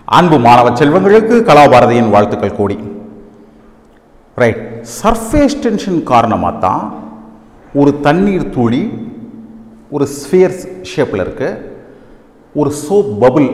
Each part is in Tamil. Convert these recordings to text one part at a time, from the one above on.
அன்பு மாணவ செல்வங்களுக்கு கலாபாரதியின் வாழ்த்துக்கள் கூடி ரைட் சர்ஃபேஸ் டென்ஷன் காரணமாக தான் ஒரு தண்ணீர் துளி ஒரு ஸ்பியர் ஷேப்பில் இருக்கு ஒரு சோப் பபுள்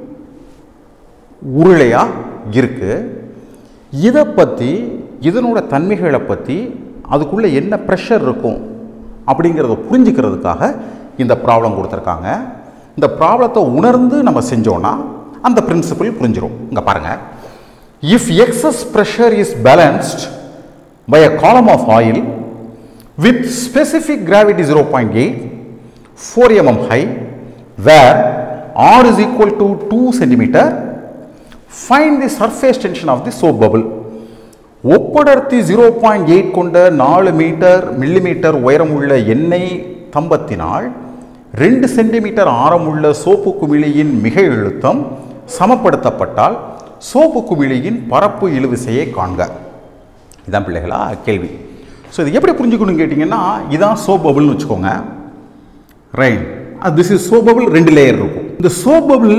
உருளையாக இருக்கு இதை பற்றி இதனோட தன்மைகளை பற்றி அதுக்குள்ளே என்ன ப்ரெஷர் இருக்கும் அப்படிங்கிறத புரிஞ்சுக்கிறதுக்காக இந்த ப்ராப்ளம் கொடுத்துருக்காங்க இந்த ப்ராப்ளத்தை உணர்ந்து நம்ம செஞ்சோன்னா அந்த பிரின்சிபிள் புரிஞ்சிடும் இங்கே பாருங்கள் if excess pressure is balanced by a column of oil with specific gravity 0.8 4 mm high where r is equal to 2 centimeter find the surface tension of the soap bubble ஒப்படர்த்தி ஜீரோ பாயிண்ட் எயிட் கொண்ட நாலு மீட்டர் மில்லிமீட்டர் உயரமுள்ள எண்ணெய் தம்பத்தினால் ரெண்டு சென்டிமீட்டர் ஆரமுள்ள சோப்பு குமிழியின் மிக அழுத்தம் சமப்படுத்தப்பட்டால் சோப்பு குமிழியின் பரப்பு இழுவிசையை காண்க இதான் பிள்ளைகளா கேள்வி ஸோ இது எப்படி புரிஞ்சுக்கணும்னு கேட்டிங்கன்னா இதான் சோப் பபுள்னு வச்சுக்கோங்க right this is soap bubble ரெண்டு லேயர் இருக்கும் இந்த சோப் பபுள்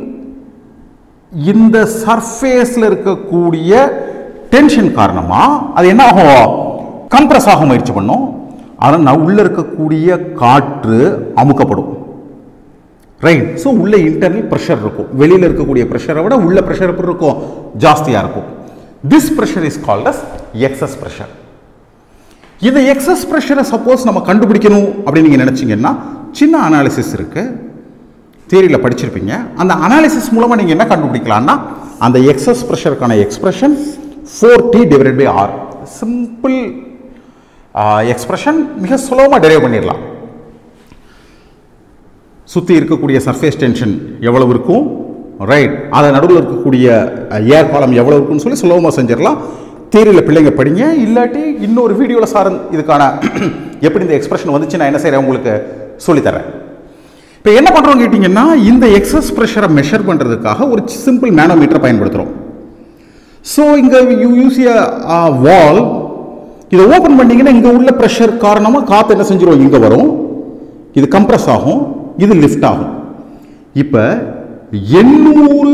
இந்த சர்ஃபேஸில் இருக்கக்கூடிய டென்ஷன் காரணமாக அது என்ன ஆகும் கம்ப்ரஸ் ஆக முயற்சி பண்ணும் ஆனால் உள்ளே இருக்கக்கூடிய காற்று அமுக்கப்படும் ரைட் ஸோ உள்ள இன்டர்னல் ப்ரெஷர் இருக்கும் வெளியில் இருக்கக்கூடிய ப்ரெஷரை விட உள்ள ப்ரெஷர் எப்படி இருக்கும் ஜாஸ்தியாக இருக்கும் this pressure is called as excess pressure இந்த எக்ஸஸ் ப்ரெஷரை சப்போஸ் நம்ம கண்டுபிடிக்கணும் அப்படின்னு நீங்கள் நினச்சிங்கன்னா சின்ன அனாலிசிஸ் இருக்குது தியரியில் படிச்சிருப்பீங்க அந்த அனாலிசிஸ் மூலமாக நீங்கள் என்ன கண்டுபிடிக்கலாம்னா அந்த எக்ஸஸ் ப்ரெஷருக்கான expression four T divided by R simple expression மிக சுலபமாக டெரைவ் பண்ணிடலாம் சுற்றி இருக்கக்கூடிய சர்ஃபேஸ் டென்ஷன் எவ்வளவு இருக்கும் ரைட் அதை நடுவில் இருக்கக்கூடிய ஏர் காலம் எவ்வளோ இருக்குன்னு சொல்லி சுலபமாக செஞ்சிடலாம் தியரியில் பிள்ளைங்க படிங்க இல்லாட்டி இன்னொரு வீடியோவில் சார் இதுக்கான எப்படி இந்த எக்ஸ்பிரஷன் வந்துச்சு நான் என்ன செய்கிறேன் உங்களுக்கு சொல்லித்தரேன் இப்போ என்ன பண்ணுறோம் கேட்டிங்கன்னா இந்த எக்ஸஸ் ப்ரெஷரை மெஷர் பண்ணுறதுக்காக ஒரு சிம்பிள் மேனோமீட்டர் பயன்படுத்துகிறோம் ஸோ இங்கே யூ யூஸ் எ வால் இதை ஓப்பன் பண்ணிங்கன்னா இங்கே உள்ள ப்ரெஷர் காரணமாக காற்று என்ன செஞ்சிடும் இங்கே வரும் இது கம்ப்ரஸ் ஆகும் இது லிஃப்ட் ஆகும் இப்போ எண்ணூறு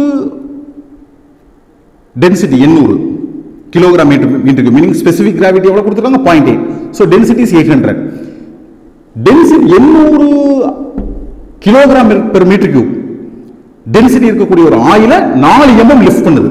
டென்சிட்டி எண்ணூறு கிலோகிராம் மீட்டர் மீட்டருக்கு மீனிங் ஸ்பெசிஃபிக் கிராவிட்டி எவ்வளோ கொடுத்துருக்காங்க point eight so density is eight hundred density எண்ணூறு kilogram per metre cube density இருக்கக்கூடிய ஒரு ஆயில நாலு எம்எம் லிஃப்ட் பண்ணுது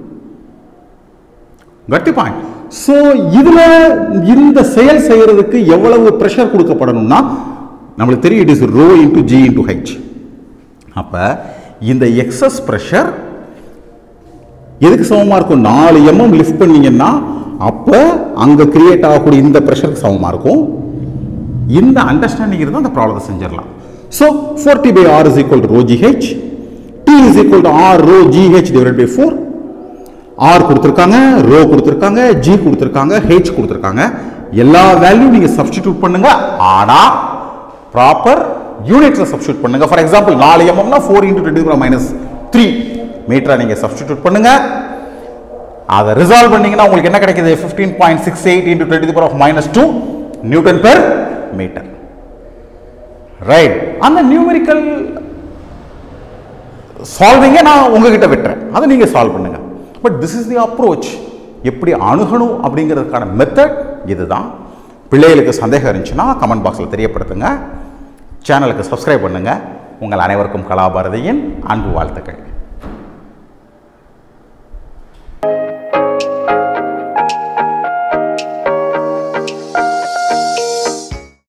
கட்டி பாயிண்ட் ஸோ இதில் இந்த செயல் செய்யறதுக்கு எவ்வளவு ப்ரெஷர் கொடுக்கப்படணும்னா நம்மளுக்கு தெரியும் it is rho into G into H அப்போ இந்த எக்ஸஸ் ப்ரெஷர் எதுக்கு சமமாக இருக்கும் நாலு எம்எம் லிஃப்ட் பண்ணீங்கன்னா அப்போ அங்கே கிரியேட் ஆகக்கூடிய இந்த ப்ரெஷருக்கு சமமாக இருக்கும் இந்த அண்டர்ஸ்டாண்டிங் இருந்தால் அந்த ப்ராப்ளத்தை செஞ்சிடலாம் so four T by R is equal to rho G H T is equal to R rho G H divide by four R கொடுத்துருக்காங்க ரோ கொடுத்துருக்காங்க ஜி கொடுத்துருக்காங்க ஹெச் கொடுத்துருக்காங்க எல்லா வேல்யூ நீங்கள் சப்ஸ்டிடியூட் பண்ணுங்க ஆனால் ப்ராப்பர் யூனிட்ல சப்ஸ்டியூட் பண்ணுங்க ஃபார் எக்ஸாம்பிள் நாலு எம்எம்னா four into twenty minus three மீட்டரை நீங்கள் சப்ஸ்டிடியூட் பண்ணுங்க அதை ரிசால்வ் பண்ணீங்கன்னா உங்களுக்கு என்ன கிடைக்குது fifteen point six eight into twenty power of minus two newton per metre right அந்த நியூமெரிக்கல் சால்விங்கை நான் உங்ககிட்ட விட்டுறேன் அதை நீங்கள் சால்வ் பண்ணுங்க but this is the approach எப்படி அணுகணும் அப்படிங்கிறதுக்கான மெத்தட் இதுதான் பிள்ளைகளுக்கு சந்தேகம் இருந்துச்சுன்னா கமெண்ட் பாக்ஸில் தெரியப்படுத்துங்க சேனலுக்கு சப்ஸ்கிரைப் பண்ணுங்கள் உங்கள் அனைவருக்கும் கலாபாரதியின் அன்பு வாழ்த்துக்கள்